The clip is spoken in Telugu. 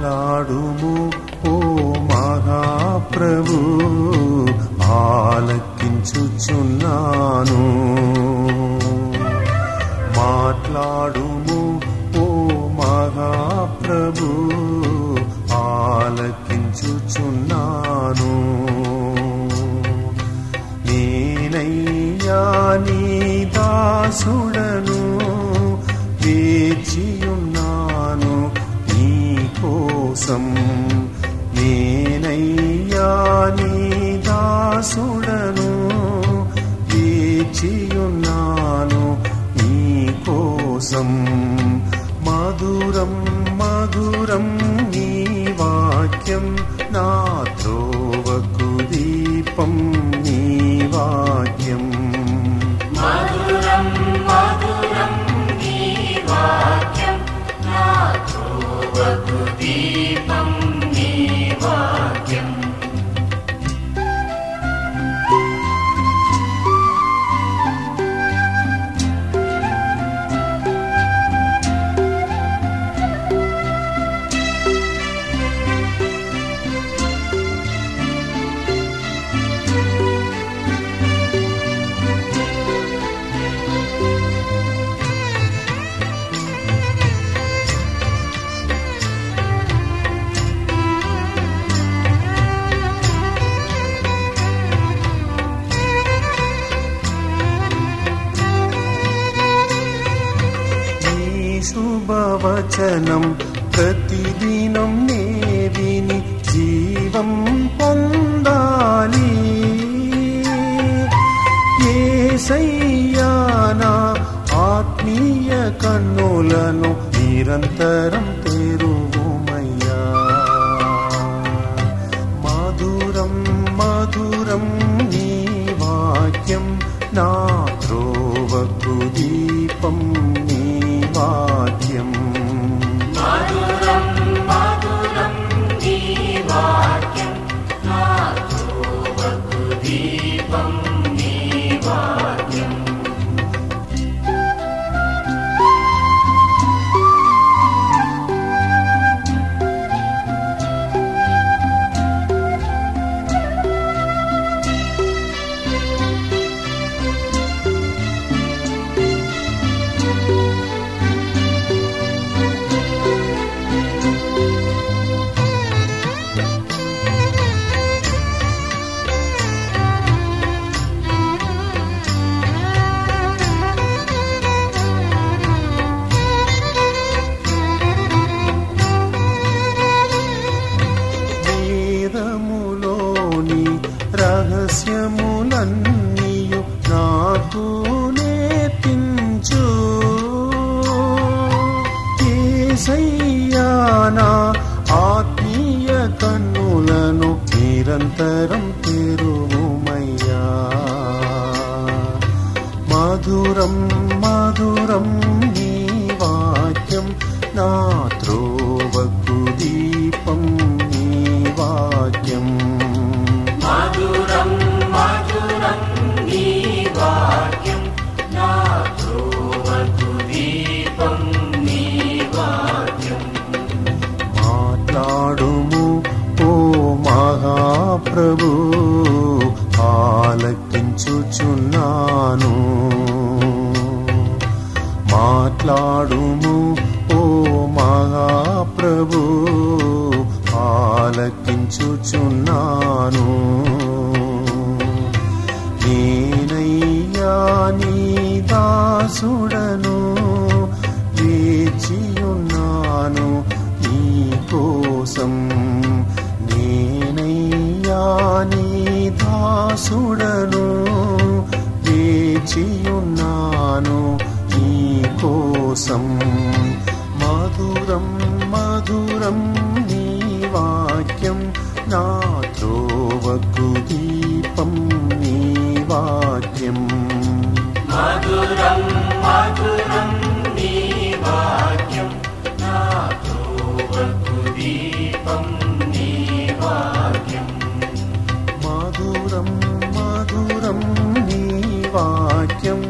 మాట్లాడుము ఓ మహాప్రభు ఆలకించుచున్నాను మాట్లాడుము ఓ మహాప్రభు ఆలకించుచున్నాను నేనయ్యా నీ దాసుడను వేచియున్నాను నీ కోసం నేనయ్యా నీ దాసుడను వేచియున్నాను నీ కోసం మధురం మధురం నీ వాక్యం నా త్రోవకు దీపం నీ వాక్యం మధురం మధురం నీ వాక్యం నా త్రోవకు దీపం నీ వాక్యం నీ శుభవచనం ప్రతిదినం నే విని జీవం పొందాలి ఏసయ్యానా ఆత్మీయ కన్నులను నిరంతరం తెరువుమయ్యా మధురం మధురం నీ వాక్యం నా త్రోవకు దీపం నీ వాక్యం మధురం మధురం నీ వాక్యం నా త్రోవకు దీపం నీ వాక్యం వేదములోని రహస్యములన్నీయు నాకు నేర్పించు ఏసయ్యానా ఆత్మీయ కన్నులను నిరంతరం తెరువుమయ్యా మధురం మధురం నీ వాక్యం నా త్రోవకు దీపం నీ వాక్యం మధురం మధురం నీ వాక్యం నా త్రోవకు దీపం నీ వాక్యం మాట్లాడుము ఓ మహాప్రభు ఆలకించుచున్నాను మాట్లాడుము ఓ మహాప్రభు ఆలకించుచున్నాను నేనయ్యా నీ దాసుడను వేచియున్నాను నీ కోసం నేనయ్యా నీ దాసుడను వేచియున్నాను నీ కోసం మధురం మధురం నీ వాక్యం నా త్రోవకు దీపం నీ వాక్యం మధురం మధురం నీ వాక్యం నా త్రోవకు దీపం నీ వాక్యం మధురం మధురం నీ వాక్యం